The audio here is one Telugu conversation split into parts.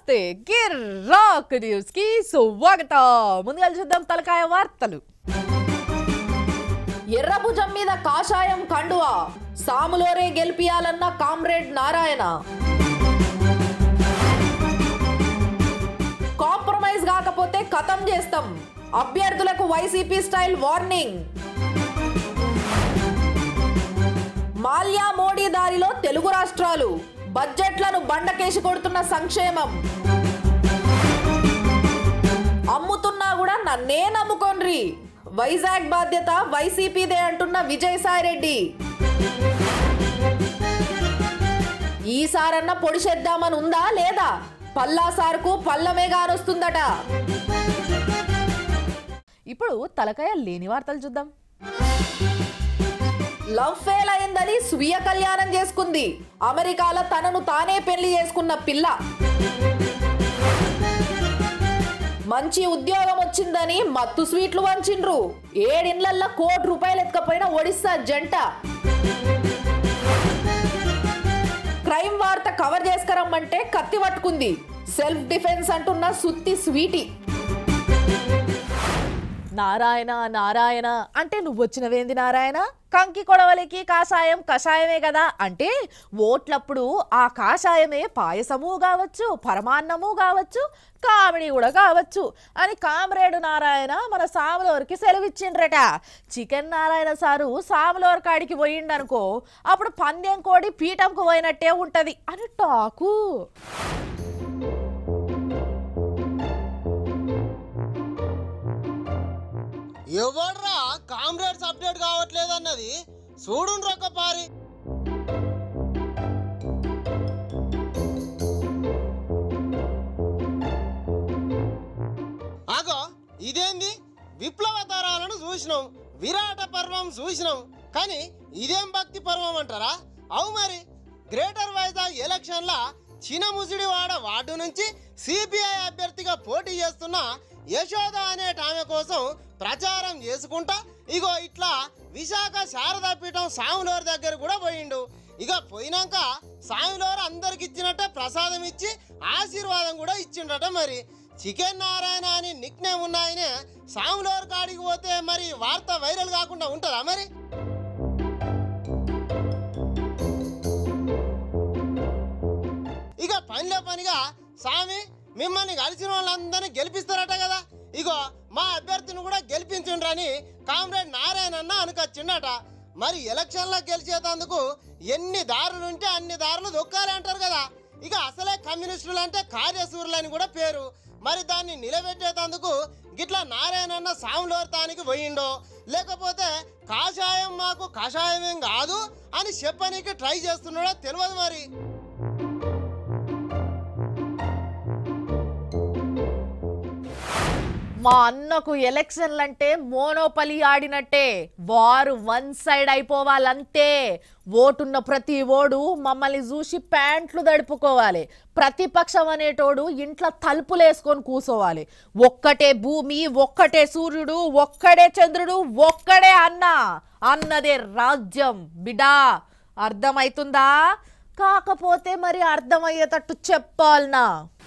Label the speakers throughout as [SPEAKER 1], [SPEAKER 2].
[SPEAKER 1] నమస్తే గిర్రాక్ న్యూస్ కి స్వాగతం ముందుగా చూద్దాం తలకాయ వార్తలు ఎర్రభుజం మీద కాషాయం కండువా సాములోరే గెలిపియాలన్న కామ్రేడ్ నారాయణ కాంప్రమైజ్ కాకపోతే ఖతం చేస్తాం అభ్యర్థులకు YCP style warning Mallya Modi దారిలో తెలుగు రాష్ట్రాలు బడ్జెట్లను బండకేసి కొడుతున్న సంక్షేమం అమ్ముతున్నా కూడా నన్నే నమ్ముకోండ్రి వైజాగ్ బాధ్యత వైసీపీదే అంటున్న విజయసాయిరెడ్డి ఈసారన్న పొడిచేద్దామని ఉందా లేదా పల్లా సార్కు పల్లమే గానొస్తుందట ఇప్పుడు తలకాయ లేని వార్తలు చూద్దాం లవ్ ఫెయిల్ అయిందని స్వీయ కళ్యాణం చేసుకుంది అమెరికాలో తనను తానే పెళ్లి చేసుకున్న పిల్ల మంచి ఉద్యోగం వచ్చిందని మత్తు స్వీట్లు వంచిండ్రు ఏడిండ్లల్లో కోటి రూపాయలు ఎత్తుకపోయిన ఒడిస్సా జంట క్రైమ్ వార్త కవర్ చేసుకురమ్మంటే కత్తి పట్టుకుంది సెల్ఫ్ డిఫెన్స్ అంటున్న సుత్తి స్వీటీ నారాయణ నారాయణ అంటే నువ్వు వచ్చినవేంది నారాయణ కంకి కొడవలికి కాషాయం కషాయమే కదా అంటే ఓట్లప్పుడు ఆ కాషాయమే పాయసము కావచ్చు పరమాన్నము కావచ్చు కామెడీ కూడా కావచ్చు అని కామ్రేడు నారాయణ మన సాములవరికి సెలవిచ్చిండ్రట చికెన్ నారాయణ సారు సాములవరి కాడికి పోయిండనుకో అప్పుడు పందెం కోడి పీఠంకు పోయినట్టే ఉంటది అని టాకు
[SPEAKER 2] ఎవడ్రా కామ్రేడ్స్ అప్డేట్ కావట్లేదు అన్నది చూడుండ్రు ఒక పారి ఆగో ఇదేంది విప్లవ తరాలను చూసినాం విరాట పర్వం చూసినాం కానీ ఇదేం భక్తి పర్వం అంటారా అవు మరి గ్రేటర్ వైజాగ్ ఎలక్షన్ల చినముసిడివాడ వార్డు నుంచి సిపిఐ అభ్యర్థిగా పోటీ చేస్తున్న యశోద అనే ఆమె కోసం ప్రచారం చేసుకుంటా ఇగో ఇట్లా విశాఖ శారదా పీఠం సాములవారి దగ్గర కూడా పోయిండు ఇక పోయినాక సాములవారు అందరికి ఇచ్చినట్టే ప్రసాదం ఇచ్చి ఆశీర్వాదం కూడా ఇచ్చిండట మరి చికెన్ నారాయణ అని నిక్ నేమ్ ఉన్నాయనే సాములవారి కాడికి పోతే మరి వార్త వైరల్ కాకుండా ఉంటుందా మరి ఇక పనిలో పనిగా స్వామి మిమ్మల్ని కలిసిన వాళ్ళందరినీ గెలిపిస్తారట కదా ఇగో మా అభ్యర్థిని కూడా గెలిపించుండ్రని కామ్రేడ్ నారాయణ అన్న అనుకొచ్చిండట మరి ఎలక్షన్లో గెలిచేటందుకు ఎన్ని దారులు ఉంటే అన్ని దారులు దొక్కాలి అంటారు కదా ఇక అసలే కమ్యూనిస్టులు అంటే కార్యసూరులు అని కూడా పేరు మరి దాన్ని నిలబెట్టేటందుకు గిట్లా నారాయణ అన్న సాములోర్తానికి పోయిండో లేకపోతే కాషాయం మాకు కషాయమేం కాదు అని చెప్పనీకి ట్రై చేస్తున్నాడో తెలియదు మరి
[SPEAKER 1] మా అన్నకు ఎలక్షన్లంటే మోనోపలి ఆడినట్టే వారు వన్ సైడ్ అయిపోవాలంతే ఓటున్న ప్రతి ఓడు మమ్మల్ని చూసి ప్యాంట్లు దడుపుకోవాలి ప్రతిపక్షం అనేటోడు ఇంట్లో తలుపులు వేసుకొని కూసోవాలి ఒక్కటే భూమి ఒక్కటే సూర్యుడు ఒక్కడే చంద్రుడు ఒక్కడే అన్న అన్నదే రాజ్యం బిడా అర్థమవుతుందా కాకపోతే మరి అర్థమయ్యేటట్టు చెప్పాలనా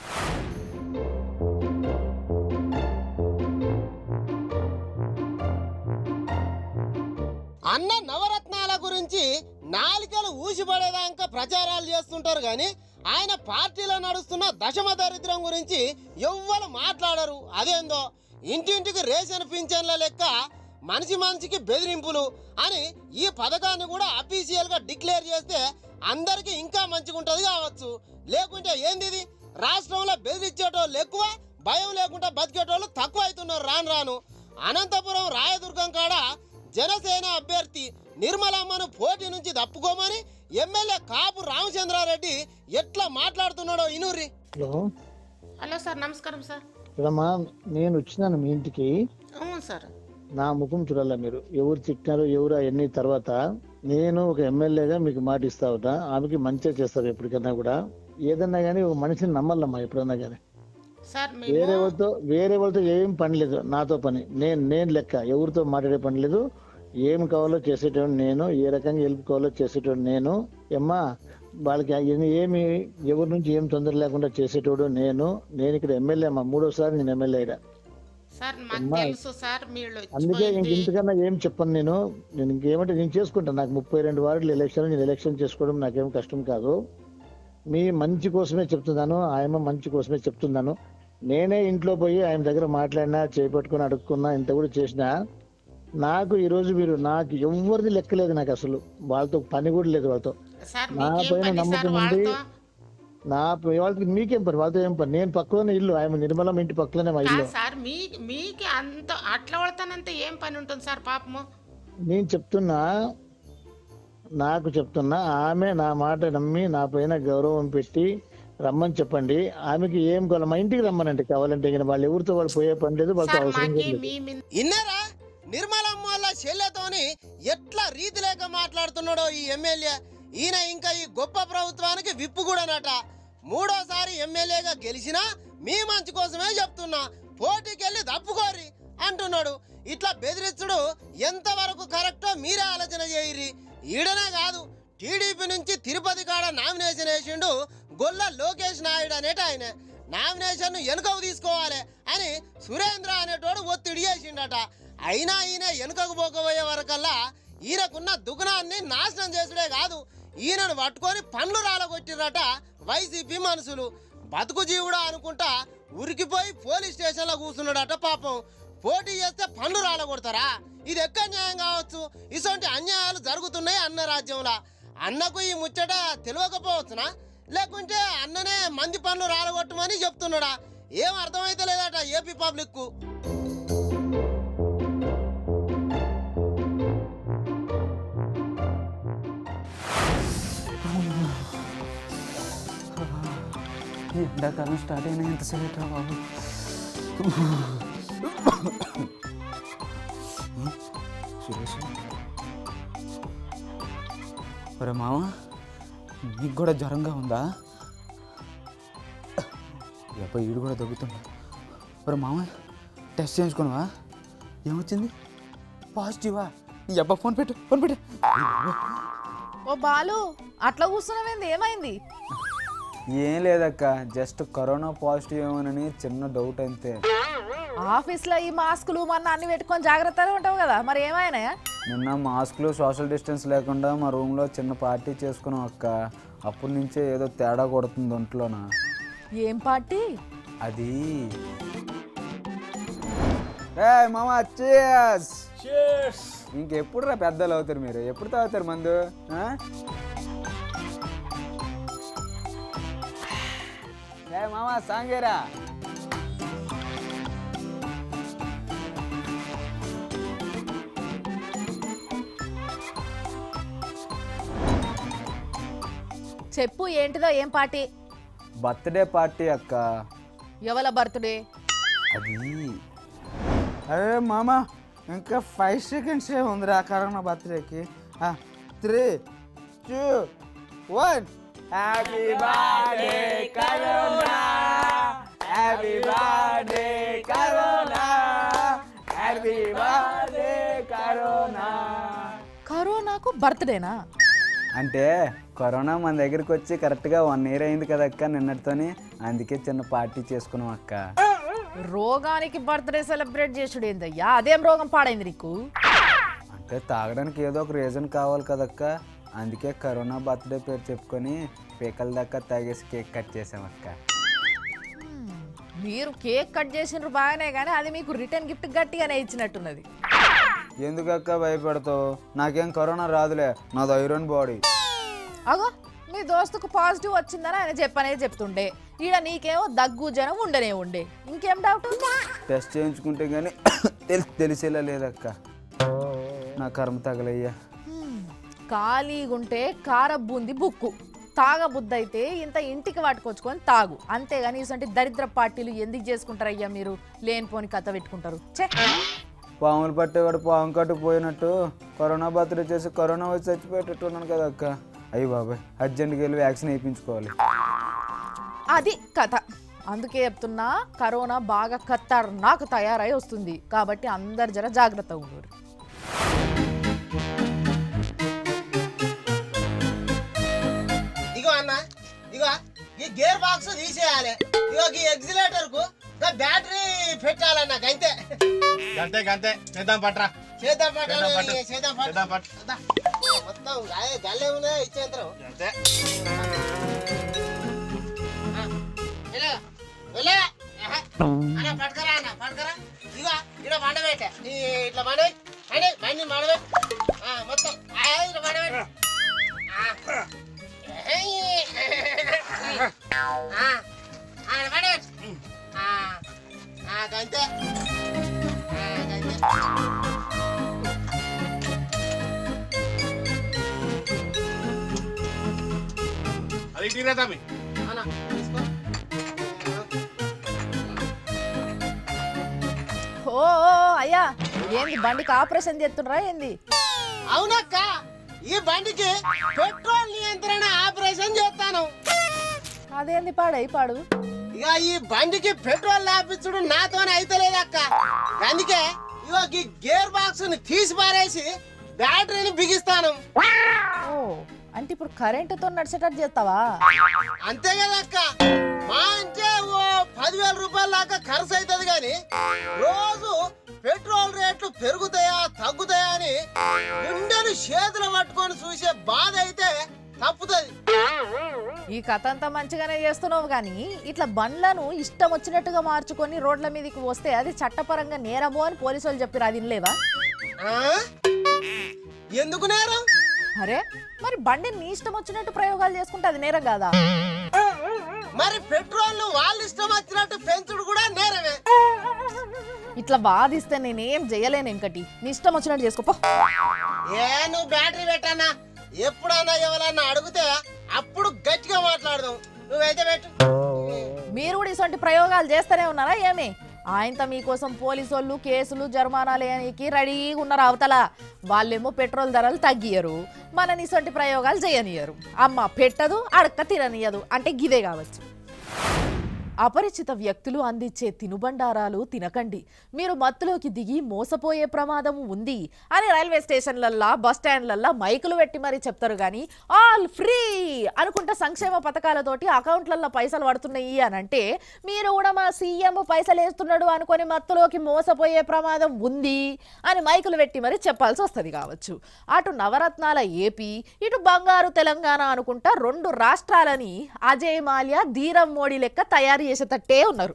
[SPEAKER 2] అన్న నవరత్నాల గురించి నాలికలు ఊసిపడేదాకా ప్రచారాలు చేస్తుంటారు కానీ ఆయన పార్టీలో నడుస్తున్న దశమ దరిద్రం గురించి ఎవ్వరు మాట్లాడరు అదేందో ఇంటింటికి రేషన్ పింఛన్ల లెక్క మనిషి మనిషికి బెదిరింపులు అని ఈ పథకాన్ని కూడా అఫీషియల్ గా డిక్లేర్ చేస్తే అందరికీ ఇంకా మంచిగా ఉంటది కావచ్చు లేకుంటే ఏంది ఇది రాష్ట్రంలో బెదిరించేటోళ్ళు ఎక్కువ భయం లేకుండా బతికేటోళ్ళు తక్కువ అవుతున్నారు రాను రాను అనంతపురం రాయదుర్గం కాడ జనసేన అభ్యర్థి నిర్మలమ్మను పోటీ నుంచి తప్పుకోమని ఎమ్మెల్యే కాపు రామచంద్రారెడ్డి ఎట్లా మాట్లాడుతున్నాడో ఇనూరి
[SPEAKER 3] హలో
[SPEAKER 4] హలో సార్ నమస్కారం సార్
[SPEAKER 3] ఇదమ్మా నేను వచ్చినాను మీ ఇంటికి
[SPEAKER 4] అవును సార్
[SPEAKER 3] నా ముఖం చూడాల మీరు ఎవరు తిట్టినారు ఎవరు అవన్నీ తర్వాత నేను ఒక ఎమ్మెల్యేగా మీకు మాట ఇస్తా ఉంటా ఆమెకి మంచిగా చేస్తారు ఎప్పటికన్నా కూడా ఏదన్నా కానీ ఒక మనిషిని నమ్మాలమ్మా ఎప్పుడన్నా కానీ
[SPEAKER 4] సార్
[SPEAKER 3] వేరే
[SPEAKER 4] మేము
[SPEAKER 3] వాళ్ళతో వేరే వాళ్ళతో ఏం పని లేదు నాతో పని నేను నేను లెక్క ఎవరితో మాట్లాడే పని లేదు ఏం కావాలో చేసేటోడు నేను ఏ రకంగా హెల్ప్ కావాలో చేసేటోడు నేను అమ్మా వాళ్ళకి ఏ- ఏమి ఎవరి నుంచి ఏం తొందర లేకుండా చేసేటోడు నేను నేను ఇక్కడ ఎమ్మెల్యే అమ్మా మూడోసారి నేను ఎమ్మెల్యే అయినా
[SPEAKER 4] సార్ మాకు
[SPEAKER 3] అమ్మా.
[SPEAKER 4] తెలుసు సార్ మీరు
[SPEAKER 3] అందుకే ఇంక
[SPEAKER 4] వచ్చిపోయింది
[SPEAKER 3] ఇంతకన్నా ఏం చెప్పను నేను నేను ఇంకేమంటే నేను చేసుకుంటాను నాకు ముప్పై రెండు వార్డులు ఎలక్షన్ నేను ఎలక్షన్ చేసుకోవడం నాకేం కష్టం కాదు మీ మంచి కోసమే చెప్తున్నాను ఆయన మంచి కోసమే చెప్తున్నాను నేనే ఇంట్లో పోయి ఆయన దగ్గర మాట్లాడినా చేపట్టుకుని అడుక్కున్నా ఇంత కూడా చేసినా నాకు ఈ రోజు మీరు నాకు ఎవరిది లెక్కలేదు నాకు అసలు వాళ్ళతో పని కూడా లేదు వాళ్ళతో
[SPEAKER 4] సార్
[SPEAKER 3] నా
[SPEAKER 4] మీకేం
[SPEAKER 3] పైన
[SPEAKER 4] పని సార్
[SPEAKER 3] నమ్మకం ఉంది.
[SPEAKER 4] వాళ్ళతో
[SPEAKER 3] నా వాళ్ళకి మీకేం పని వాళ్ళతో ఏం పని నేను పక్కలోనే ఇల్లు ఆయన నిర్మలం ఇంటి పక్కలోనే మా ఇల్లు
[SPEAKER 4] కాదు సార్ మీ మీకు అంత అట్లా పడతానంత ఏం పని ఉంటుంది సార్ పాపము
[SPEAKER 3] నేను చెప్తున్నా నాకు చెప్తున్నా ఆమె నా మాట నమ్మి నా పైన గౌరవం పెట్టి రమ్మని చెప్పండి ఆమెకి ఏం కావాలి మా ఇంటికి రమ్మనండి కావాలంటే ఇక వాళ్ళు ఎవరితో వాళ్ళు పోయే పని లేదు వాళ్ళతో
[SPEAKER 4] సార్
[SPEAKER 3] అవసరం
[SPEAKER 4] మాకి
[SPEAKER 3] లేదు
[SPEAKER 4] మీ మీ
[SPEAKER 2] ఇన్నారా నిర్మలమ్మ వాళ్ళ చెల్లెతోని ఎట్లా రీతి లేక మాట్లాడుతున్నాడో ఈ ఎమ్మెల్యే ఈయన ఇంకా ఈ గొప్ప ప్రభుత్వానికి విప్పు కూడానట మూడోసారి ఎమ్మెల్యేగా గెలిచినా మీ మంచి కోసమే చెప్తున్నా పోటీకెళ్ళి తప్పుకోరి అంటున్నాడు ఇట్లా బెదిరించుడు ఎంతవరకు కరెక్టో మీరే ఆలోచన చేయరి ఈడనే కాదు టీడీపీ నుంచి తిరుపతి కాడ నామినేషన్ వేసిండు గొల్ల లోకేష్ నాయుడు అనేట ఆయన నామినేషన్ వెనుకకు తీసుకోవాలి అని సురేంద్ర అనేటోడు ఒత్తిడి చేసిండట అయినా ఈయన వెనుకకు పోకపోయే వరకల్లా ఈయనకున్న దుకాణాన్ని నాశనం చేసుడే కాదు ఈయనను పట్టుకొని పండ్లు రాలగొట్టిరట వైసీపీ మనుషులు బతుకు జీవుడా అనుకుంటా ఉరికిపోయి పోలీస్ స్టేషన్లో కూర్చున్నాడట పాపం పోటీ చేస్తే పండ్లు రాలగొడతారా ఇది ఎక్కడ న్యాయం కావచ్చు ఇటువంటి అన్యాయాలు జరుగుతున్నాయి అన్న రాజ్యంలో అన్నకు ఈ ముచ్చట తెలియకపోవచ్చునా లేకుంటే అన్ననే మంది పనులు రాలగొట్టమని చెప్తున్నాడా ఏం అర్థమైతే లేదట ఏపీ పబ్లిక్ కు
[SPEAKER 5] ఎండాకాలం స్టార్ట్ అయినా ఎంతసేపు అవుతుందా బాబు సురేష్ ఒరే మామ నీకు కూడా జ్వరంగా ఉందా ఎప్ప ఈడు కూడా దగ్గుతుండా ఒరే మామ టెస్ట్ చేయించుకున్నావా ఏమొచ్చింది పాజిటివా నీ అబ్బా ఫోన్ పెట్టు ఫోన్ పెట్టు
[SPEAKER 1] ఓ బాలు అట్లా కూర్చున్నావేంది ఏమైంది
[SPEAKER 5] ఏం లేదక్క జస్ట్ కరోనా పాజిటివ్ ఏమోనని చిన్న డౌట్ అంతే
[SPEAKER 1] ఆఫీస్లో ఈ మాస్కులు మన అన్ని పెట్టుకొని జాగ్రత్తగా ఉంటావు కదా మరి ఏమైనా
[SPEAKER 5] నిన్న మాస్క్లు సోషల్ డిస్టెన్స్ లేకుండా మా రూమ్లో చిన్న పార్టీ చేసుకున్నాం అక్క అప్పటి నుంచే ఏదో తేడా కొడుతుంది ఒంట్లోన
[SPEAKER 1] ఏం పార్టీ
[SPEAKER 5] అది ఏ మామ cheers! ఇంకెప్పుడు రా పెద్దలు అవుతారు మీరు ఎప్పుడు తాగుతారు మందు ఆ? ఏ మామ సాంగేరా
[SPEAKER 1] చెప్పు ఏంటిదో ఏం పార్టీ
[SPEAKER 5] బర్త్డే పార్టీ అక్క
[SPEAKER 1] ఎవల బర్త్డే
[SPEAKER 5] అది అరే మామ ఇంకా ఫైవ్ సెకండ్స్ ఏ ఉందిరా కరోనా బర్త్డేకి three two one happy birthday corona happy birthday corona happy birthday corona
[SPEAKER 1] corona బర్త్డేనా
[SPEAKER 5] అంటే కరోనా మన దగ్గరికి వచ్చి కరెక్ట్గా వన్ ఇయర్ అయింది కదక్క నిన్నటితోని అందుకే చిన్న పార్టీ చేసుకున్నాం అక్క
[SPEAKER 1] రోగానికి బర్త్డే సెలబ్రేట్ చేసుడు ఏందయ్యా అదేం రోగం పాడైంది నీకు
[SPEAKER 5] అంటే తాగడానికి ఏదో ఒక రీజన్ కావాలి కదక్క అందుకే కరోనా బర్త్డే పేరు చెప్పుకొని పీకల దాకా తాగేసి కేక్ కట్ చేసాం అక్క
[SPEAKER 1] హ్మ్, మీరు కేక్ కట్ చేసినారు బాగానే కానీ అది మీకు రిటర్న్ గిఫ్ట్ గట్టిగానే ఇచ్చినట్టున్నది
[SPEAKER 5] ఎందుకక్క భయపెడతావు నాకేం కరోనా రాదులే నాది ఐరన్ బాడీ
[SPEAKER 1] అగో మీ దోస్తుకు పాజిటివ్ వచ్చిందని ఆయన చెప్పనే చెప్తుండే ఈడ నీకేమో దగ్గు జనం ఉండనే ఉండే ఇంకేం డౌట్
[SPEAKER 5] టెస్ట్ చేయించుకుంటే కానీ తెలి తెలిసేలా లేదక్క నా కర్మ తగలయ్యా
[SPEAKER 1] ఖాళీగుంటే కారబుంది బుక్కు తాగబుద్ది అయితే ఇంత ఇంటికి పట్టుకొచ్చుకొని తాగు అంతేగాని ఇటువంటి దరిద్ర పార్టీలు ఎందుకు చేసుకుంటారయ్యా మీరు లేనిపోని కథ పెట్టుకుంటారు ఛే
[SPEAKER 5] పాములు పట్టేవాడు పాము కట్టు పోయినట్టు కరోనా బర్త్డే చేసి కరోనా వచ్చి చచ్చిపోయేటట్టున్నాను కదా అక్క అయ్యి బాబాయ్ అర్జెంట్కి వెళ్ళి వ్యాక్సిన్ వేయించుకోవాలి
[SPEAKER 1] అది కథ అందుకే చెప్తున్నా కరోనా బాగా ఖతర్నాక్ తయారై వస్తుంది కాబట్టి అందరు జర జాగ్రత్తగా ఉండరు
[SPEAKER 2] ఇగో ఈ గేర్ బాక్స్ తీసేయాలి ఇగో ఈ ఎగ్జిలేటర్ కు బ్యాటరీ పెట్టాలి నాకు అంతే
[SPEAKER 6] గంతే గంతే చేద్దాం పట్రా
[SPEAKER 2] చేద్దాం పట్టు
[SPEAKER 6] చేద్దాం పట్టు.
[SPEAKER 2] చేద్దాం పట్టు
[SPEAKER 6] చేద్దాం పట్టు
[SPEAKER 2] దా. మొత్తం గాయ గల్లే ఉన్నాయి ఇచ్చేంతరం
[SPEAKER 6] అంతే
[SPEAKER 2] వెళ్ళ వెళ్ళ అన్న పట్టుకరా అన్న పట్టుకరా ఇగో ఇక్కడ మండబెట్ట ఈ ఇట్లా మండబె అండి బండి మండబెట్ మొత్తం ఆ, ఇట్లా మండబెట్ మండబెట్ అంతే అంతే
[SPEAKER 6] అది ఇటీరా తమ్మి
[SPEAKER 2] అన్న తీసుకో
[SPEAKER 1] ఓ ఓ, అయ్యా ఏంది బండికి ఆపరేషన్ చేస్తుండ్రా ఏంది
[SPEAKER 2] అవునక్క ఈ బండికి పెట్రోల్ నియంత్రణ ఆపరేషన్ చేస్తాను
[SPEAKER 1] అదేంది పాడై పాడు
[SPEAKER 2] ఇక ఈ బండికి పెట్రోల్ లాపించుడు నాతోనే అయితలేదక్క అందుకే ఇగో ఈ గేర్ బాక్స్ ని తీసి పారేసి బ్యాటరీని బిగిస్తాను
[SPEAKER 1] ఓ అంటే ఇప్పుడు కరెంటుతో నడిచేటట్టు చేస్తావా
[SPEAKER 2] అంతే కదక్క మా అంటే ఓ పదివేల రూపాయల దాకా ఖర్చు అవుతుంది కానీ రోజు పెట్రోల్ రేట్లు పెరుగుతాయా తగ్గుతాయా అని గుండెను చేతులు పట్టుకొని చూసే బాధ అయితే తప్పుతుంది
[SPEAKER 1] ఈ కథ అంతా మంచిగానే చేస్తున్నావు కానీ ఇట్లా బండ్లను ఇష్టం వచ్చినట్టుగా మార్చుకొని రోడ్ల మీదకి వస్తే అది చట్టపరంగా నేరము అని పోలీసు వాళ్ళు చెప్పారు అది వినలేవా
[SPEAKER 2] ఆ? ఎందుకు నేరం
[SPEAKER 1] అరే మరి బండిని నీ ఇష్టం వచ్చినట్టు ప్రయోగాలు చేసుకుంటే అది నేరం కాదా
[SPEAKER 2] మరి పెట్రోల్ వాళ్ళ ఇష్టం వచ్చినట్టు పెంచుడు కూడా నేరమే
[SPEAKER 1] ఇట్లా బాధిస్తే నేనేం చేయలేను ఇంకటి నీ ఇష్టం వచ్చినట్టు చేసుకోపో
[SPEAKER 2] ఏ నువ్వు బ్యాటరీ పెట్టన్నా ఎప్పుడన్నా ఎవరన్నా అడిగితే అప్పుడు గట్టిగా మాట్లాడదాం నువ్వైతే పెట్టు
[SPEAKER 1] మీరు కూడా ఇటువంటి ప్రయోగాలు చేస్తూనే ఉన్నారా ఏమి ఆయనతో మీకోసం పోలీసు వాళ్ళు కేసులు జరిమానాలు వేయనీకి రెడీగా ఉన్నారు అవతల వాళ్ళేమో పెట్రోల్ ధరలు తగ్గియరు మనని ఇటువంటి ప్రయోగాలు చేయనియరు అమ్మ పెట్టదు అడక్క తిననియదు అంటే గిదే కావచ్చు అపరిచిత వ్యక్తులు అందించే తినుబండారాలు తినకండి మీరు మత్తులోకి దిగి మోసపోయే ప్రమాదం ఉంది అని రైల్వే స్టేషన్లల్లా బస్ స్టాండ్లల్లా మైకులు పెట్టి మరీ చెప్తారు కానీ ఆల్ ఫ్రీ అనుకుంటా సంక్షేమ పథకాలతోటి అకౌంట్లల్లో పైసలు పడుతున్నాయి అని అంటే మీరు కూడా మా సీఎం పైసలు వేస్తున్నాడు అనుకొని మత్తులోకి మోసపోయే ప్రమాదం ఉంది అని మైకులు పెట్టి మరీ చెప్పాల్సి వస్తుంది కావచ్చు అటు నవరత్నాల ఏపీ ఇటు బంగారు తెలంగాణ అనుకుంటా రెండు రాష్ట్రాలని అజయ్ మాల్యా ధీరం మోడీ లెక్క తయారు చేసేటట్టే ఉన్నారు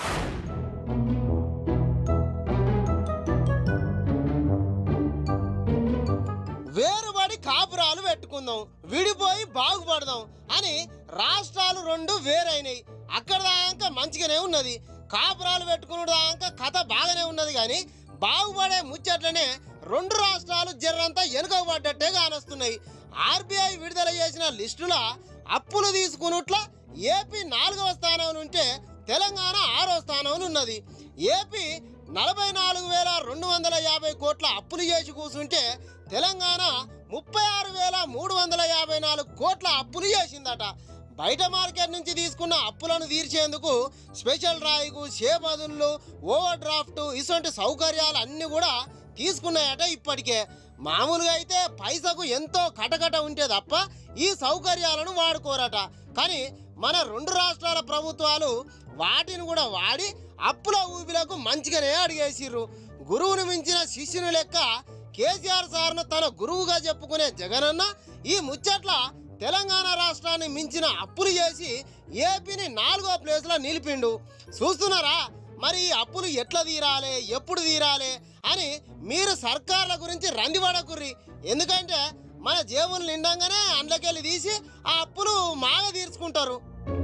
[SPEAKER 2] వేరుబడి కాపురాలు పెట్టుకుందాం విడిపోయి బాగుపడదాం అని రాష్ట్రాలు రెండు వేరైనాయి అక్కడ దాకా మంచిగానే ఉన్నది కాపురాలు పెట్టుకున్న దాకా కథ బాగానే ఉన్నది కానీ బాగుపడే ముచ్చట్లనే రెండు రాష్ట్రాలు జర్రంతా వెనుకబడ్డట్టే కానొస్తున్నాయి ఆర్బీఐ విడుదల చేసిన లిస్టుల అప్పులు తీసుకున్నట్ల ఏపీ నాలుగవ స్థానం ఉంటే తెలంగాణ ఆరో స్థానం ఉన్నది ఏపీ నలభై నాలుగు వేల రెండు వందల యాభై కోట్ల అప్పులు చేసి కూర్చుంటే తెలంగాణ ముప్పై ఆరు వేల మూడు వందల యాభై నాలుగు కోట్ల అప్పులు చేసిందట బయట మార్కెట్ నుంచి తీసుకున్న అప్పులను తీర్చేందుకు స్పెషల్ డ్రాయింగ్ షేబదులు ఓవర్ డ్రాఫ్ట్ ఇటువంటి సౌకర్యాలు అన్నీ కూడా తీసుకున్నాయట ఇప్పటికే మామూలుగా అయితే పైసకు ఎంతో కటకట ఉంటే తప్ప ఈ సౌకర్యాలను వాడుకోరట కానీ మన రెండు రాష్ట్రాల ప్రభుత్వాలు వాటిని కూడా వాడి అప్పుల ఊబిలకు మంచిగానే అడిగేసిర్రు గురువును మించిన శిష్యుని లెక్క కేసీఆర్ సార్ను తన గురువుగా చెప్పుకునే జగనన్న ఈ ముచ్చట్ల తెలంగాణ రాష్ట్రాన్ని మించిన అప్పులు చేసి ఏపీని నాలుగో ప్లేస్లో నిలిపిండు చూస్తున్నారా మరి ఈ అప్పులు ఎట్లా తీరాలి ఎప్పుడు తీరాలి అని మీరు సర్కార్ల గురించి రందిపడకుర్రి ఎందుకంటే మన జేబులు నిండంగానే అండ్లకెళ్ళి తీసి ఆ అప్పులు మాగ తీర్చుకుంటారు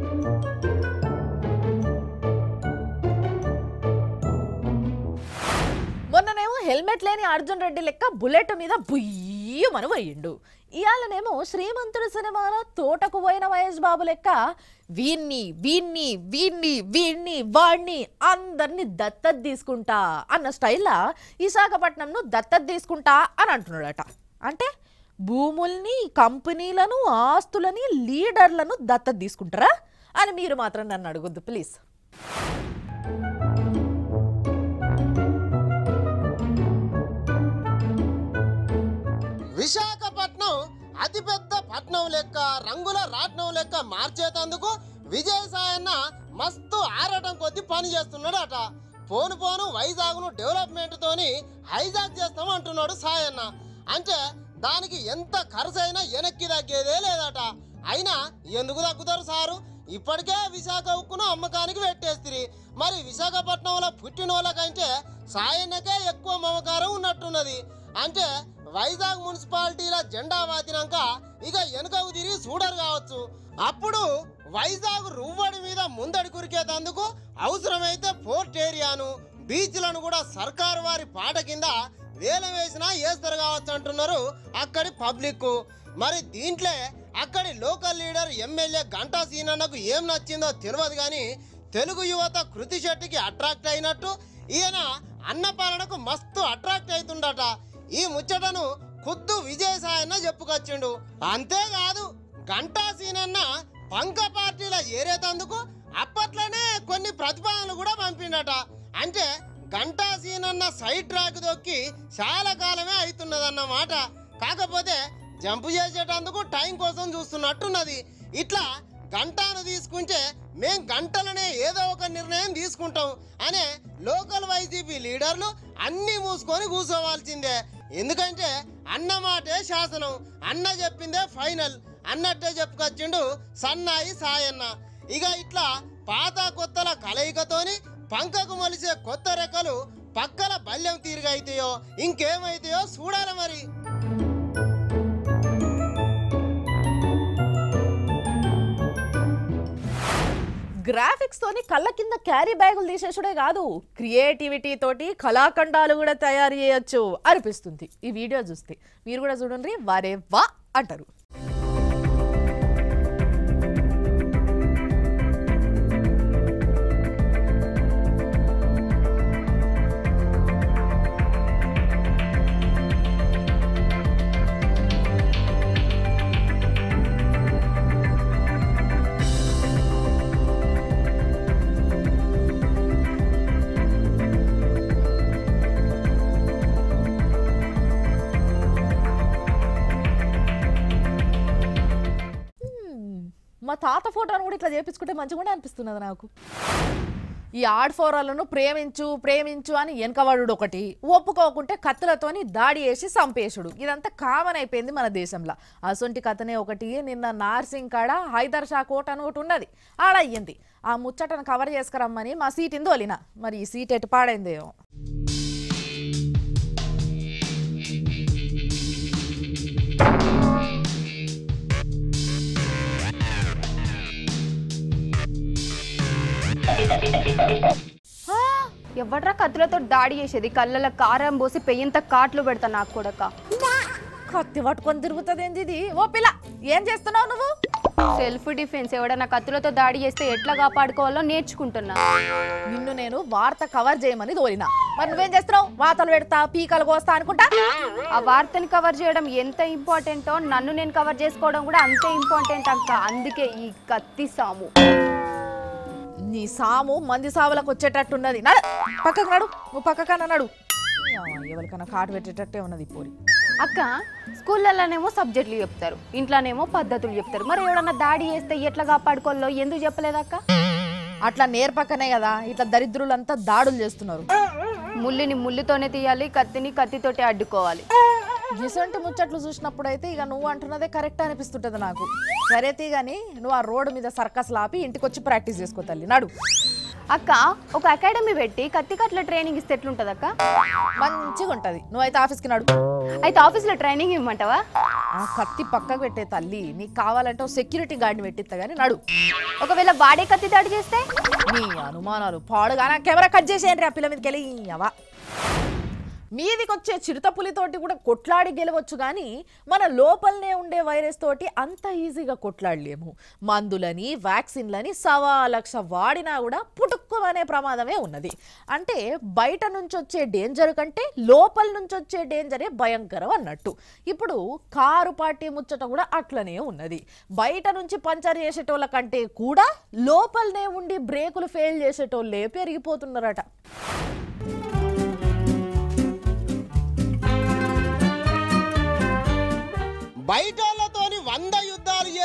[SPEAKER 1] మొన్ననేమో హెల్మెట్ లేని అర్జున్ రెడ్డి లెక్క బుల్లెట్ మీద బుయ్యమని పోయిండు ఇవాళనేమో శ్రీమంతుడు సినిమాలో తోటకు పోయిన మహేష్ బాబు లెక్క వీన్ని వీన్ని వీన్ని వీన్ని వాణ్ణి అందరినీ దత్తత తీసుకుంటా అన్న స్టైల్లా విశాఖపట్నంను దత్తత తీసుకుంటా అని అంటున్నాడట అంటే భూముల్ని కంపెనీలను ఆస్తులని లీడర్లను దత్తత తీసుకుంటారా అని మీరు మాత్రం నన్ను అడగొద్దు ప్లీజ్
[SPEAKER 2] విశాఖపట్నం అతిపెద్ద పట్నం లెక్క రంగుల రాట్నం లెక్క మార్చేటందుకు విజయసాయన్న మస్తు ఆరాటం కొద్ది పని చేస్తున్నాడట పోను పోను వైజాగ్ను డెవలప్మెంట్ తోని హైజాక్ చేస్తాం అంటున్నాడు సాయన్న అంటే దానికి ఎంత ఖర్చు అయినా వెనక్కి తగ్గేదే లేదట అయినా ఎందుకు తగ్గుతారు సారు ఇప్పటికే విశాఖ ఉక్కును అమ్మకానికి పెట్టేస్తిరి మరి విశాఖపట్నంలో పుట్టిన వాళ్ళకంటే సాయన్నకే ఎక్కువ మమకారం ఉన్నట్టున్నది అంటే వైజాగ్ మున్సిపాలిటీల జెండా వాతినాక ఇక వెనుకకు తిరిగి చూడరు కావచ్చు అప్పుడు వైజాగ్ రువ్వడి మీద ముందడి కురికేటందుకు అవసరమైతే పోర్ట్ ఏరియాను బీచ్లను కూడా సర్కారు వారి పాట కింద వేలం వేసినా వేస్తారు కావచ్చు అంటున్నారు అక్కడి పబ్లిక్ మరి దీంట్లో అక్కడి లోకల్ లీడర్ ఎమ్మెల్యే గంటా సీనన్నకు ఏం నచ్చిందో తెలియదు కానీ తెలుగు యువత కృతి శెట్టికి అట్రాక్ట్ అయినట్టు ఈయన అన్నపాలనకు మస్తు అట్రాక్ట్ అవుతుండట ఈ ముచ్చటను ఖుద్దు విజయసాయన్న చెప్పుకొచ్చిండు అంతేకాదు గంటా సీనన్న పంక పార్టీల ఏరేతందుకు అప్పట్లోనే కొన్ని ప్రతిపాదనలు కూడా పంపిండట అంటే గంటా సీనన్న సైడ్ ట్రాక్ దొక్కి చాలా కాలమే అవుతున్నదన్నమాట కాకపోతే జంపు చేసేటందుకు టైం కోసం చూస్తున్నట్టున్నది ఇట్లా గంటాను తీసుకుంటే మేం గంటలనే ఏదో ఒక నిర్ణయం తీసుకుంటాం అనే లోకల్ వైసీపీ లీడర్లు అన్నీ మూసుకొని కూర్చోవాల్సిందే ఎందుకంటే అన్న మాటే శాసనం అన్న చెప్పిందే ఫైనల్ అన్నట్టే చెప్పుకొచ్చిండు సన్నాయి సాయన్న ఇక ఇట్లా పాత కొత్తల కలయికతోని పంకకు మొలిసే కొత్త రెక్కలు పక్కల బల్యం తీరుగైతాయో ఇంకేమైతాయో చూడాలి మరి
[SPEAKER 1] గ్రాఫిక్స్ తోని కళ్ళ కింద క్యారీ బ్యాగులు తీసేసుడే కాదు క్రియేటివిటీ తోటి కళాఖండాలు కూడా తయారు చేయొచ్చు అనిపిస్తుంది ఈ వీడియో చూస్తే మీరు కూడా చూడండి వారే వా అంటారు హ్మ్, మా తాత ఫోటోను కూడా ఇట్లా చేపించుకుంటే మంచిగా అనిపిస్తున్నది నాకు ఈ ఆడఫోరాలను ప్రేమించు ప్రేమించు అని వెనకవాడు ఒకటి ఒప్పుకోకుంటే కత్తులతోని దాడి చేసి చంపేసుడు ఇదంతా కామన్ అయిపోయింది మన దేశంలో అసొంటి కథనే ఒకటి నిన్న నార్సింగ్ కాడ హైదర్ షా కోట అని ఒకటి ఉన్నది ఆడ అయ్యింది ఆ ముచ్చటను కవర్ చేసుకురమ్మని మా సీట్ ఇందో వలిన మరి ఈ సీట్ ఎటు పాడైందేమో
[SPEAKER 7] ఎవడ్రా కత్తులతో దాడి చేసేది కళ్ళల కారం పోసి పెయ్యంత కాట్లు పెడతా నాకు కొడక
[SPEAKER 1] కత్తి పట్టుకొని తిరుగుతుంది ఏంది ఇది ఓ పిల్ల ఏం చేస్తున్నావు నువ్వు
[SPEAKER 7] సెల్ఫ్ డిఫెన్స్ ఎవడన్నా కత్తులతో దాడి చేస్తే ఎట్లా కాపాడుకోవాలో నేర్చుకుంటున్నా
[SPEAKER 1] నిన్ను నేను వార్త కవర్ చేయమని తోలినా మరి నువ్వేం చేస్తున్నావు వార్తలు పెడతా పీకలు కోస్తా అనుకుంటా
[SPEAKER 7] ఆ వార్తని కవర్ చేయడం ఎంత ఇంపార్టెంటో నన్ను నేను కవర్ చేసుకోవడం కూడా అంతే ఇంపార్టెంట్ అక్క అందుకే ఈ కత్తి సాము
[SPEAKER 1] నీ సాము మంది సావులకు వచ్చేటట్టున్నది నడు పక్కకు నడు నువ్వు పక్కకన్నా నడు ఎవరికన్నా కాటు పెట్టేటట్టే ఉన్నది ఈ పోరి
[SPEAKER 7] అక్క స్కూళ్ళలోనేమో సబ్జెక్టులు చెప్తారు ఇంట్లోనేమో పద్ధతులు చెప్తారు మరి ఎవడన్నా దాడి చేస్తే ఎట్లా కాపాడుకోవాలో ఎందుకు చెప్పలేదక్క
[SPEAKER 1] అట్లా నేర్పకనే కదా ఇట్లా దరిద్రులంతా దాడులు చేస్తున్నారు
[SPEAKER 7] ముల్లుని ముల్లుతోనే తీయాలి కత్తిని కత్తితోటే అడ్డుకోవాలి
[SPEAKER 1] గిసంటి ముచ్చట్లు చూసినప్పుడు అయితే ఇక నువ్వు అంటున్నదే కరెక్ట్ అనిపిస్తుంటది నాకు సరే తీ గాని నువ్వు ఆ రోడ్డు మీద సర్కస్ లాపి ఇంటికి వచ్చి ప్రాక్టీస్ చేసుకో తల్లి నడు
[SPEAKER 7] అక్క ఒక అకాడమీ పెట్టి కత్తి కట్ల ట్రైనింగ్ ఇస్తే ఎట్లుంటది అక్క
[SPEAKER 1] మంచిగా ఉంటది నువ్వైతే ఆఫీస్కి నడు
[SPEAKER 7] అయితే ఆఫీస్లో ట్రైనింగ్ ఇవ్వమంటావా
[SPEAKER 1] ఆ కత్తి పక్కకు పెట్టే తల్లి నీకు కావాలంటే సెక్యూరిటీ గార్డ్ని పెట్టిస్తా కానీ నడు
[SPEAKER 7] ఒకవేళ వాడే కత్తి దాడి చేస్తే
[SPEAKER 1] నీ అనుమానాలు పాడుగానా కెమెరా కట్ చేసేయండి ఆ పిల్ల మీదకి వెళ్ళి అవా మీదికి వచ్చే చిరుత పులితోటి కూడా కొట్లాడి గెలవచ్చు కానీ మన లోపలనే ఉండే వైరస్ తోటి అంత ఈజీగా కొట్లాడలేము మందులని వ్యాక్సిన్లని సవా లక్ష వాడినా కూడా పుటుక్కుమనే ప్రమాదమే ఉన్నది అంటే బయట నుంచి వచ్చే డేంజర్ కంటే లోపల నుంచి వచ్చే డేంజరే భయంకరం అన్నట్టు ఇప్పుడు కారు పార్టీ ముచ్చట కూడా అట్లనే ఉన్నది బయట నుంచి పంచర్ చేసేటోళ్ళ కంటే కూడా లోపలనే ఉండి బ్రేకులు ఫెయిల్ చేసేటోళ్ళే పెరిగిపోతున్నారట
[SPEAKER 2] బయటోళ్ళతోని వంద యుద్ధాలు చేసి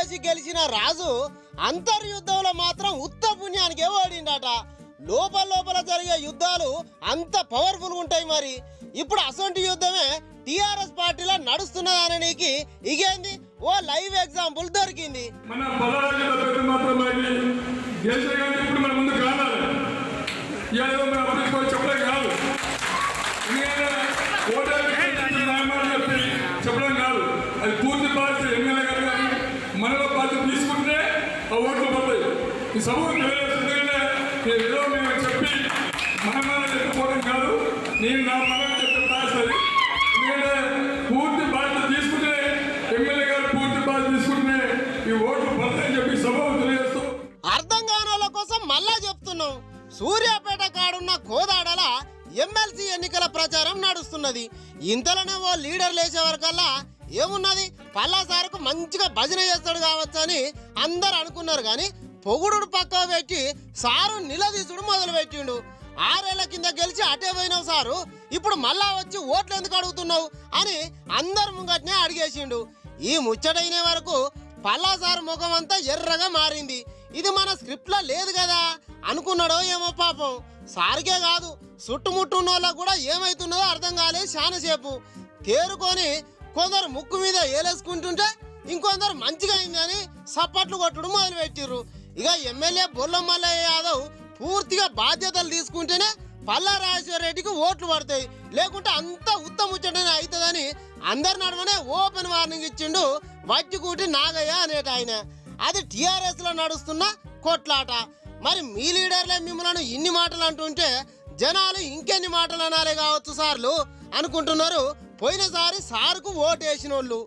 [SPEAKER 2] ఓసి గెలిచిన రాజు అంతర్యుద్ధంలో మాత్రం ఉత్త పుణ్యానికి ఓడిండట లోపల లోపల జరిగే యుద్ధాలు అంత పవర్ఫుల్ ఉంటాయి మరి ఇప్పుడు అసొంటి యుద్ధమే టిఆర్ఎస్ పార్టీలో నడుస్తున్నదనడానికి ఇగేంది ఓ లైవ్ ఎగ్జాంపుల్ దొరికింది
[SPEAKER 8] మన బలరాజుల పేరు మాత్రం అది గెలిచే కానీ ఇప్పుడు మన ముందు కావాలి ఏదో మన అప్పుడు ఇప్పుడు చెప్పడం కాదు ఎందుకంటే ఓటర్ నాయమాలు చెప్పి చెప్పడం కాదు అది పూర్తి బాధ్యత ఎమ్మెల్యే గారు కానీ మనలో బాధ్యత తీసుకుంటే ఆ ఓట్లు పోతాయి ఈ సభకు తెలియజేస్తుంది ఎందుకంటే నేను ఏదో మేము చెప్పి మన మన చెప్పుకోవడం కాదు నేను నా మనం చెప్పే బాధ్యత ఎందుకంటే పూర్తి బాధ్యత తీసుకుంటే ఎమ్మెల్యే గారు పూర్తి బాధ్యత తీసుకుంటే ఈ ఓట్లు పోతాయని చెప్పి సభకు తెలియజేస్తూ
[SPEAKER 2] అర్థం కాని వాళ్ళ కోసం మళ్ళా చెప్తున్నాం సూర్యాపేట కాడున్న కోదాడల ఎమ్మెల్సీ ఎన్నికల ప్రచారం నడుస్తున్నది ఇంతలోనే ఓ లీడర్ లేచే వరకల్లా ఏమున్నది పల్లాసారుకు మంచిగా భజన చేస్తాడు కావచ్చు అని అందరు అనుకున్నారు కానీ పొగుడు పక్క పెట్టి సారు నిలదీసుడు మొదలు పెట్టిండు ఆరేళ్ల కింద గెలిచి అటే పోయినావు సారు ఇప్పుడు మళ్ళా వచ్చి ఓట్లు ఎందుకు అడుగుతున్నావు అని అందరు ముంగట్నే అడిగేసిండు ఈ ముచ్చటైన వరకు పల్లాసారు ముఖం అంతా ఎర్రగా మారింది ఇది మన స్క్రిప్ట్ లో లేదు కదా అనుకున్నాడో ఏమో పాపం సారికే కాదు చుట్టుముట్టున్న వాళ్ళకు కూడా ఏమైతున్నదో అర్థం కాలేదు చాలాసేపు తేరుకొని కొందరు ముక్కు మీద ఏలేసుకుంటుంటే ఇంకొందరు మంచిగా అయిందని సప్పట్లు కొట్టడం మొదలు పెట్టిర్రు ఇక ఎమ్మెల్యే బొల్ల మల్లయ్య యాదవ్ పూర్తిగా బాధ్యతలు తీసుకుంటేనే పల్లా రాజేశ్వర రెడ్డికి ఓట్లు పడతాయి లేకుంటే అంతా ఉత్తముచ్చటనే అవుతుందని అందరి నడవనే ఓపెన్ వార్నింగ్ ఇచ్చిండు వట్టికూటి నాగయ్య అనేట ఆయన అది టిఆర్ఎస్ లో నడుస్తున్న కొట్లాట మరి మీ లీడర్లే మిమ్మల్ని ఇన్ని మాటలు అంటుంటే జనాలు ఇంకెన్ని మాటలు అనాలే కావచ్చు సార్లు అనుకుంటున్నారు పోయినసారి సార్కు ఓటేసిన వాళ్ళు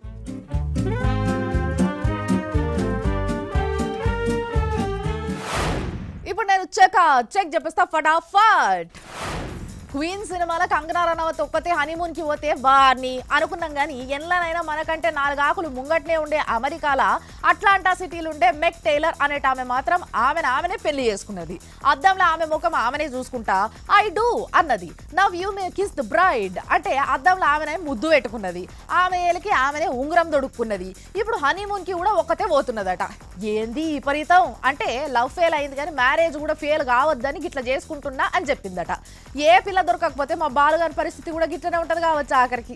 [SPEAKER 1] ఇప్పుడు నేను చెక్ చెక్ చెప్పేస్తా ఫటాఫట్ క్వీన్ సినిమాలో కంగనా రనవత్ ఒక్కతే హనీమూన్ కి పోతే వారిని అనుకున్నాం కానీ ఎన్లనైనా మనకంటే నాలుగు ఆకులు ముంగట్నే ఉండే అమెరికాల అట్లాంటా సిటీలు ఉండే మెక్ టైలర్ అనేట ఆమె మాత్రం ఆమెను ఆమెనే పెళ్లి చేసుకున్నది అద్దంలో ఆమె ముఖం ఆమెనే చూసుకుంటా ఐ డూ అన్నది now you may kiss the bride అంటే అద్దంలో ఆమెనే ముద్దు పెట్టుకున్నది ఆమె ఏలికి ఆమెనే ఉంగరం దొడుక్కున్నది ఇప్పుడు హనీమూన్ కి కూడా ఒక్కతే పోతున్నదట ఏంది విపరీతం అంటే లవ్ ఫెయిల్ అయింది కానీ మ్యారేజ్ కూడా ఫెయిల్ కావద్దని గిట్లా చేసుకుంటున్నా అని చెప్పిందట ఏ పిల్ల దొరకకపోతే మా బాలుగారి పరిస్థితి కూడా గిట్లనే ఉంటది కావచ్చు ఆఖరికి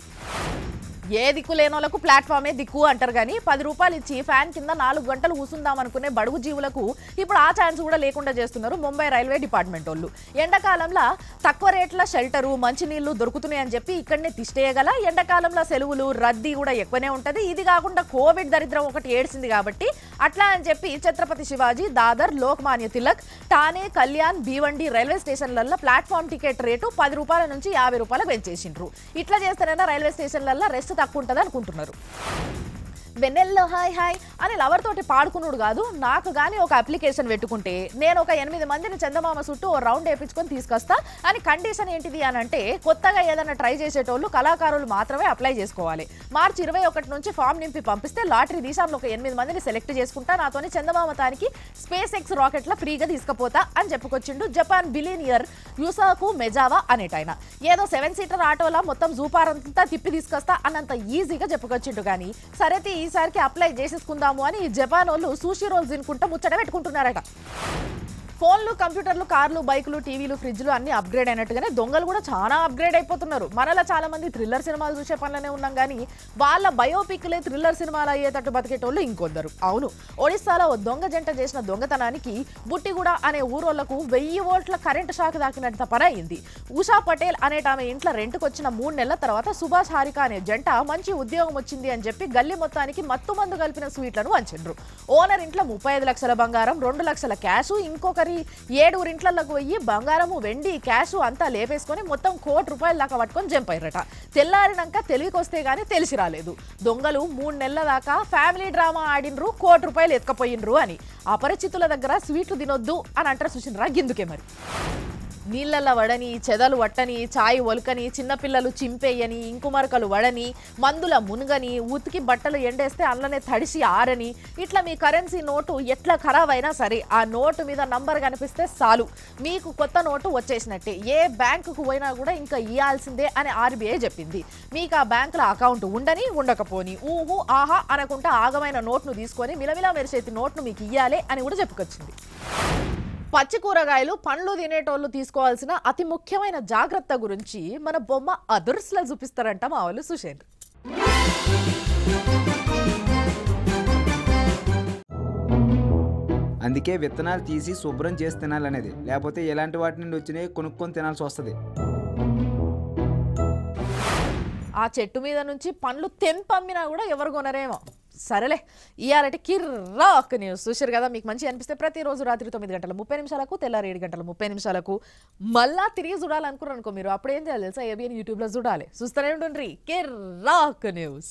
[SPEAKER 1] ఏ దిక్కు లేని వాళ్ళకు ప్లాట్ఫామే దిక్కు అంటారు కానీ పది రూపాయలు ఇచ్చి ఫ్యాన్ కింద నాలుగు గంటలు కూసుందాం అనుకునే బడుగు జీవులకు ఇప్పుడు ఆ ఛాన్స్ కూడా లేకుండా చేస్తున్నారు ముంబై రైల్వే డిపార్ట్మెంట్ వాళ్ళు ఎండాకాలంలో తక్కువ రేట్ల షెల్టరు మంచినీళ్లు దొరుకుతున్నాయి అని చెప్పి ఇక్కడనే తిష్టేయగల ఎండాకాలంలో సెలవులు రద్దీ కూడా ఎక్కువనే ఉంటది ఇది కాకుండా కోవిడ్ దరిద్రం ఒకటి ఏడ్చింది కాబట్టి అట్లా అని చెప్పి ఛత్రపతి శివాజీ దాదర్ లోక్మాన్య తిలక్ ఠానే కళ్యాణ్ భీవండి రైల్వే స్టేషన్లలో ప్లాట్ఫామ్ టికెట్ రేటు పది రూపాయల నుంచి యాభై రూపాయలకు పెంచేసిండ్రు ఇట్లా చేస్తేనైనా రైల్వే స్టేషన్లలో రెస్ట్ తక్కువ ఉంటుంది అనుకుంటున్నారు వెన్నెల్లో హాయ్ హాయ్ అని లవర్ తోటి పాడుకున్నాడు కాదు నాకు కానీ ఒక అప్లికేషన్ పెట్టుకుంటే నేను ఒక ఎనిమిది మందిని చందమామ చుట్టూ ఓ రౌండ్ వేయించుకొని తీసుకొస్తా అని కండిషన్ ఏంటిది అని అంటే కొత్తగా ఏదైనా ట్రై చేసేటోళ్ళు కళాకారులు మాత్రమే అప్లై చేసుకోవాలి మార్చి ఇరవై ఒకటి నుంచి ఫామ్ నింపి పంపిస్తే లాటరీ తీసాను ఒక ఎనిమిది మందిని సెలెక్ట్ చేసుకుంటా నాతోని చందమామ తానికి స్పేస్ ఎక్స్ రాకెట్ల ఫ్రీగా తీసుకుపోతా అని చెప్పుకొచ్చిండు జపాన్ బిలీనియర్ యూసాకు మెజావా అనేటైన ఏదో సెవెన్ సీటర్ ఆటోలా మొత్తం జూపారంతా తిప్పి తీసుకొస్తా అన్నంత ఈజీగా చెప్పుకొచ్చిండు కానీ సరే తీ ఈసారికి అప్లై చేసేసుకుందాము అని ఈ జపాన్ వాళ్ళు సూషి రోల్స్ తినుకుంటా ముచ్చట పెట్టుకుంటున్నారట ఫోన్లు కంప్యూటర్లు కార్లు బైకులు టీవీలు ఫ్రిడ్జ్లు అన్ని అప్గ్రేడ్ అయినట్టుగానే దొంగలు కూడా చాలా అప్గ్రేడ్ అయిపోతున్నారు మనలో చాలా మంది థ్రిల్లర్ సినిమాలు చూసే పనులనే ఉన్నాం కానీ వాళ్ళ బయోపిక్లే థ్రిల్లర్ సినిమాలు అయ్యేటట్టు బతికేటోళ్ళు ఇంకొందరు అవును ఒడిస్సాలో ఓ దొంగ జంట చేసిన దొంగతనానికి బుట్టిగూడ అనే ఊరోళ్లకు వెయ్యి వోల్ట్ల కరెంటు షాక్ దాకినంత పని అయింది ఉషా పటేల్ అనేట ఆమె ఇంట్లో రెంట్కి వచ్చిన మూడు నెలల తర్వాత సుభాష్ హారిక అనే జంట మంచి ఉద్యోగం వచ్చింది అని చెప్పి గల్లీ మొత్తానికి మత్తు మందు కలిపిన స్వీట్లను వంచిండ్రు ఓనర్ ఇంట్లో ముప్పై ఐదు లక్షల బంగారం రెండు లక్షల క్యాష్ ఇంకొకరి ఏడుగురు ఇంట్లలోకి పోయి బంగారము వెండి క్యాష్ అంతా లేపేసుకొని మొత్తం కోటి రూపాయల దాకా పట్టుకొని జంపయ్యారట తెల్లారినాక తెలివికొస్తే గానీ తెలిసి రాలేదు దొంగలు మూడు నెలల దాకా ఫ్యామిలీ డ్రామా ఆడినరు కోటి రూపాయలు ఎత్తుకపోయినరు అని అపరిచితుల దగ్గర స్వీట్లు తినొద్దు అని అంటారు చూసినరా గిందుకే మరి నీళ్ళల్లో వడని చెదలు వట్టని చాయ్ ఒలకని చిన్నపిల్లలు చింపేయని ఇంకుమరకలు వడని మందుల మునుగని ఉతికి బట్టలు ఎండేస్తే అల్లనే తడిసి ఆరని ఇట్లా మీ కరెన్సీ నోటు ఎట్లా ఖరాబ్ అయినా సరే ఆ నోటు మీద నంబర్ కనిపిస్తే చాలు మీకు కొత్త నోటు వచ్చేసినట్టే ఏ బ్యాంకుకు పోయినా కూడా ఇంకా ఇవ్వాల్సిందే అని ఆర్బీఐ చెప్పింది మీకు ఆ బ్యాంకులో అకౌంట్ ఉండని ఉండకపోని ఊహు ఆహా అనకుండా ఆగమైన నోట్ను తీసుకొని మిలమిలా మెరిసేతి నోట్ను మీకు ఇయ్యాలి అని కూడా చెప్పుకొచ్చింది పచ్చి కూరగాయలు పండ్లు తినేటోళ్ళు తీసుకోవాల్సిన అతి ముఖ్యమైన జాగ్రత్త గురించి మన బొమ్మ అదుర్స్లో చూపిస్తారంట మా వాళ్ళు సుషేంద్ర
[SPEAKER 5] అందుకే విత్తనాలు తీసి శుభ్రం చేసి తినాలనేది లేకపోతే ఎలాంటి వాటి నుండి వచ్చినాయి కొనుక్కొని తినాల్సి వస్తుంది
[SPEAKER 1] ఆ చెట్టు మీద నుంచి పండ్లు తెంపమ్మినా కూడా ఎవరు కొనరేమో సరేలే ఇయాలంటే కిర్రాక్ న్యూస్ చూసారు కదా మీకు మంచి అనిపిస్తే ప్రతిరోజు రాత్రి తొమ్మిది గంటల ముప్పై నిమిషాలకు తెల్లారి ఏడు గంటల ముప్పై నిమిషాలకు మళ్ళా తిరిగి చూడాలనుకున్నారు అనుకో మీరు అప్పుడు ఏం చేయాలి తెలుసా ఏబిఎన్ యూట్యూబ్లో చూడాలి చూస్తూనే ఉండండి కిర్రాక్ న్యూస్